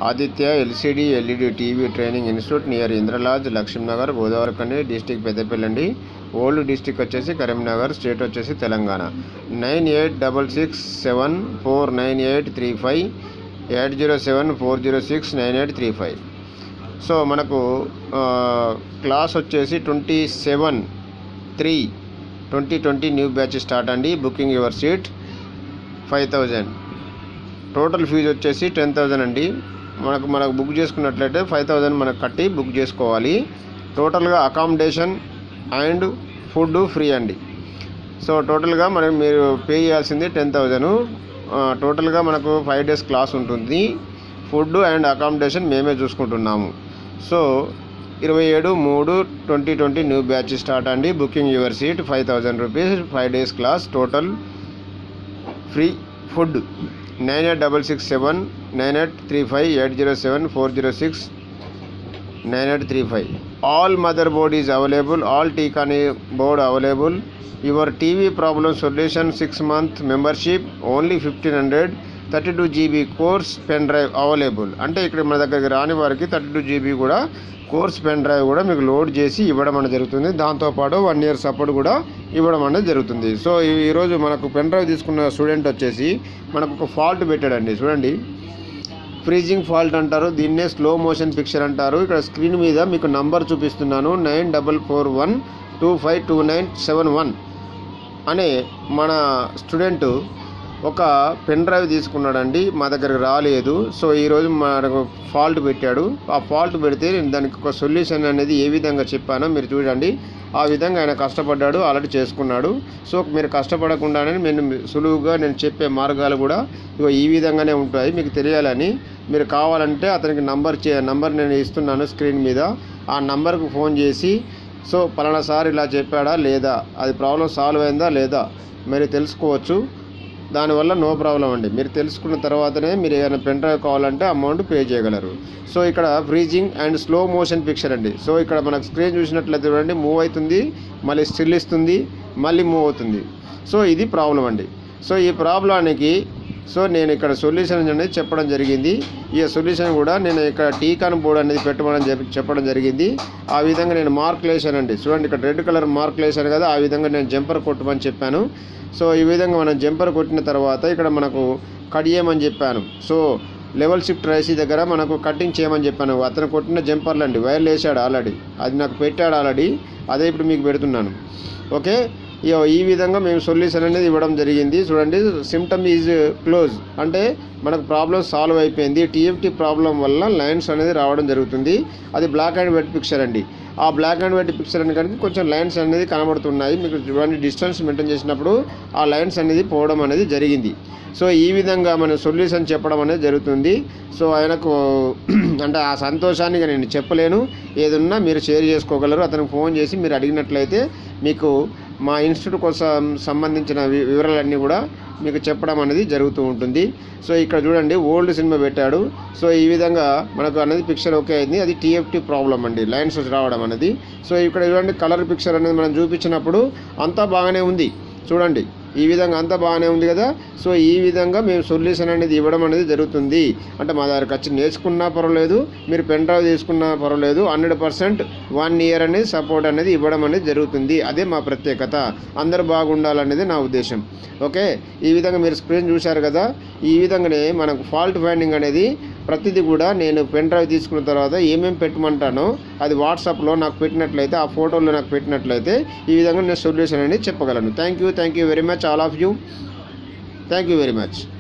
Aditya LCD LED TV training institute near Indralaj Lakshminagar Godavarikhani district Peddapalli అండి old district వచ్చేసి Karimnagar state వచ్చేసి Telangana nine eight double six seven four nine eight three five eight zero seven four zero six nine eight three five so మనకు ఆ, class వచ్చేసి twenty seven three twenty twenty new batch start అండి booking your seat five thousand total fee వచ్చేసి ten thousand అండి మనకు మనకు book చేసుకున్నట్లయితే five thousand మనకు కట్టి బుక్ చేసుకోవాలి టోటల్గా అకామిడేషన్ అండ్ ఫుడ్ ఫ్రీ అండి సో టోటల్గా మనకి మీరు పే చేయాల్సింది టెన్ థౌజండ్ టోటల్గా మనకు ఫైవ్ డేస్ క్లాస్ ఉంటుంది ఫుడ్ అండ్ అకామిడేషన్ మేమే చూసుకుంటున్నాము సో ఇరవై ఏడు మూడు twenty twenty new batch start అండి booking your seat five thousand rupees five days class total free food nine eight double six seven nine eight three five eight zero seven four zero six nine eight three five all mother board is available all T con board available your TV problem solution six month membership only fifteen hundred thirty two GB course pen drive available అంటే ఇక్కడ మన దగ్గరికి రాని వారికి thirty two GB కూడా course pen drive కూడా మీకు load చేసి ఇవ్వడం అనేది జరుగుతుంది దాంతోపాటు వన్ ఇయర్ సపోర్ట్ కూడా ఇవ్వడం అనేది జరుగుతుంది సో ఈ- ఈరోజు మనకు పెన్ డ్రైవ్ తీసుకున్న స్టూడెంట్ వచ్చేసి మనకు ఒక ఫాల్ట్ పెట్టాడండి చూడండి ఫ్రీజింగ్ ఫాల్ట్ అంటారు దీన్నే స్లో మోషన్ పిక్చర్ అంటారు ఇక్కడ స్క్రీన్ మీద మీకు నంబర్ చూపిస్తున్నాను nine double four one two five two nine seven one అనే మన స్టూడెంట్ ఒక పెన్ డ్రైవ్ తీసుకున్నాడండి మా దగ్గరకు రాలేదు సో ఈరోజు మనకు ఫాల్ట్ పెట్టాడు ఆ ఫాల్ట్ పెడితే నేను దానికి ఒక సొల్యూషన్ అనేది ఏ విధంగా చెప్పానో మీరు చూడండి ఆ విధంగా ఆయన కష్టపడ్డాడు ఆల్రెడీ చేసుకున్నాడు సో మీరు కష్టపడకుండానే నేను సులువుగా నేను చెప్పే మార్గాలు కూడా ఇగో ఈ విధంగానే ఉంటాయి మీకు తెలియాలని మీరు కావాలంటే అతనికి నంబర్ చే నంబర్ నేను ఇస్తున్నాను స్క్రీన్ మీద ఆ నంబర్కు ఫోన్ చేసి సో పలానా సార్ ఇలా చెప్పాడా లేదా అది ప్రాబ్లం సాల్వ్ అయిందా లేదా మీరు తెలుసుకోవచ్చు దానివల్ల నో ప్రాబ్లం అండి మీరు తెలుసుకున్న తర్వాతనే మీరు ఏదైనా పెన్ డ్రైవ్ కావాలంటే అమౌంట్ పే చేయగలరు సో ఇక్కడ freezing and slow motion picture అండి సో ఇక్కడ మనకు స్క్రీన్ చూసినట్లయితే చూడండి మూవ్ అవుతుంది మళ్ళీ స్టిల్ ఇస్తుంది మళ్ళీ మూవ్ అవుతుంది సో ఇది ప్రాబ్లం అండి సో ఈ ప్రాబ్లానికి సో నేను ఇక్కడ సొల్యూషన్ అనేది చెప్పడం జరిగింది ఈ సొల్యూషన్ కూడా నేను ఇక్కడ టీకాన్ బోర్డ్ అనేది పెట్టమని చెప్పి చెప్పడం జరిగింది ఆ విధంగా నేను మార్కులు వేసానండి చూడండి ఇక్కడ రెడ్ కలర్ మార్కులు వేసాను కదా ఆ విధంగా నేను జంపర్ కొట్టమని చెప్పాను సో ఈ విధంగా మనం జంపర్ కొట్టిన తర్వాత ఇక్కడ మనకు కట్ చేయమని చెప్పాను సో లెవెల్ షిఫ్ట్ రైసీ దగ్గర మనకు కటింగ్ చేయమని చెప్పాను అతను కొట్టిన జంపర్లు అండి వైర్లు వేసాడు ఆల్రెడీ అది నాకు పెట్టాడు ఆల్రెడీ అదే ఇప్పుడు మీకు పెడుతున్నాను ఓకే ఇగో ఈ విధంగా మేము సొల్యూషన్ అనేది ఇవ్వడం జరిగింది చూడండి సిమ్టమ్ ఈజ్ క్లోజ్ అంటే మనకు ప్రాబ్లం సాల్వ్ అయిపోయింది టీఎఫ్టీ ప్రాబ్లం వల్ల లైన్స్ అనేది రావడం జరుగుతుంది అది బ్లాక్ అండ్ వైట్ పిక్చర్ అండి ఆ బ్లాక్ అండ్ వైట్ పిక్చర్ అని కనుక కొంచెం లైన్స్ అనేది కనబడుతున్నాయి మీకు చూడండి డిస్టెన్స్ మెయింటైన్ చేసినప్పుడు ఆ లైన్స్ అనేది పోవడం అనేది జరిగింది సో ఈ విధంగా మనం సొల్యూషన్ చెప్పడం అనేది జరుగుతుంది సో ఆయనకు అంటే ఆ సంతోషాన్ని నేను చెప్పలేను ఏదన్నా మీరు షేర్ చేసుకోగలరు అతనికి ఫోన్ చేసి మీరు అడిగినట్లయితే మీకు మా ఇన్స్టిట్యూట్ కోసం సంబంధించిన వి- వివరాలన్నీ కూడా మీకు చెప్పడం అనేది జరుగుతూ ఉంటుంది సో ఇక్కడ చూడండి ఓల్డ్ సినిమా పెట్టాడు సో ఈ విధంగా మనకు అనేది పిక్చర్ ఓకే అయింది అది టీఎఫ్టీ ప్రాబ్లం అండి లైన్స్ రావడం అనేది సో ఇక్కడ చూడండి కలర్ పిక్చర్ అనేది మనం చూపించినప్పుడు అంతా బాగానే ఉంది చూడండి ఈ విధంగా అంతా బాగానే ఉంది కదా సో ఈ విధంగా మేము సొల్యూషన్ అనేది ఇవ్వడం అనేది జరుగుతుంది అంటే మా దగ్గరకు వచ్చి నేర్చుకున్నా పర్వాలేదు మీరు పెన్ డ్రైవ్ తీసుకున్నా పర్వాలేదు హండ్రెడ్ పర్సెంట్ వన్ ఇయర్ అనేది సపోర్ట్ అనేది ఇవ్వడం అనేది జరుగుతుంది అదే మా ప్రత్యేకత అందరూ బాగుండాలనేది నా ఉద్దేశం ఓకే ఈ విధంగా మీరు స్క్రీన్ చూశారు కదా ఈ విధంగానే మనకు ఫాల్ట్ ఫైండింగ్ అనేది ప్రతిదీ కూడా నేను పెన్ డ్రైవ్ తీసుకున్న తర్వాత ఏమేమి పెట్టమంటానో అది వాట్సాప్లో నాకు పెట్టినట్లయితే ఆ ఫోటోలో నాకు పెట్టినట్లయితే ఈ విధంగా నేను సొల్యూషన్ అనేది చెప్పగలను thank you thank you very much all of you thank you very much